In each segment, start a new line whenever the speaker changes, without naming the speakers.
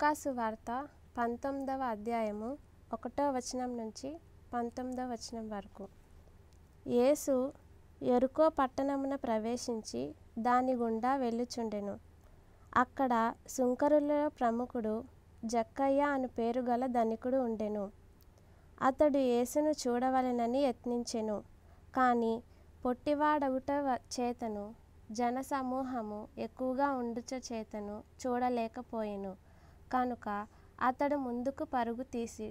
లూకాసు వార్త పంతొమ్మిదవ అధ్యాయము ఒకటో వచనం నుంచి పంతొమ్మిదవ వచనం వరకు యేసు ఎరుకో పట్టణమున ప్రవేశించి దాని గుండా వెళ్ళుచుండెను అక్కడ సుంకరులలో ప్రముఖుడు జక్కయ్య అను పేరు గల ధనికుడు ఉండెను అతడు యేసును చూడవలెనని యత్నించెను కానీ పొట్టివాడగుట వ- చేతను జనసమూహము ఎక్కువగా ఉండుట చేతను చూడలేకపోయెను కనుక అతడు ముందుకు పరుగు తీసి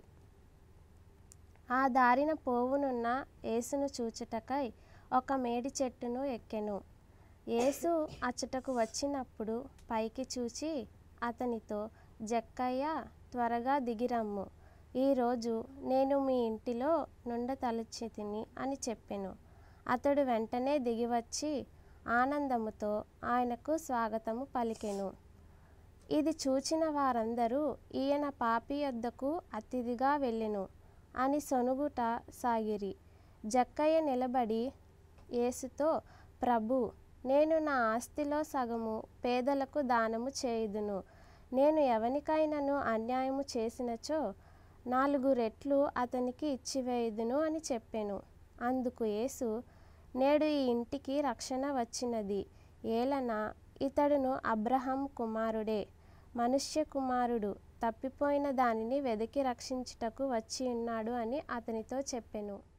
ఆ దారిన పోవునున్న యేసును చూచుటకై ఒక మేడి చెట్టును ఎక్కెను యేసు అచ్చటకు వచ్చినప్పుడు పైకి చూచి అతనితో జక్కయ్య త్వరగా దిగిరమ్ము ఈరోజు నేను మీ ఇంటిలో నుండ తలచితిని అని చెప్పెను అతడు వెంటనే దిగివచ్చి ఆనందముతో ఆయనకు స్వాగతము పలికెను ఇది చూచిన వారందరూ ఈయన పాపి యొద్దకు అతిథిగా వెళ్ళెను అని సొనుగుట సాగిరి జక్కయ్య నిలబడి యేసుతో ప్రభు నేను నా ఆస్తిలో సగము పేదలకు దానము చేయుదును నేను ఎవనికైనాను అన్యాయము చేసినచో నాలుగు రెట్లు అతనికి ఇచ్చివేయుదును అని చెప్పెను అందుకు యేసు నేడు ఈ ఇంటికి రక్షణ వచ్చినది ఏలన ఇతడును అబ్రహాం కుమారుడే మనుష్య కుమారుడు తప్పిపోయిన దానిని వెదకి రక్షించుటకు వచ్చి ఉన్నాడు అని అతనితో చెప్పెను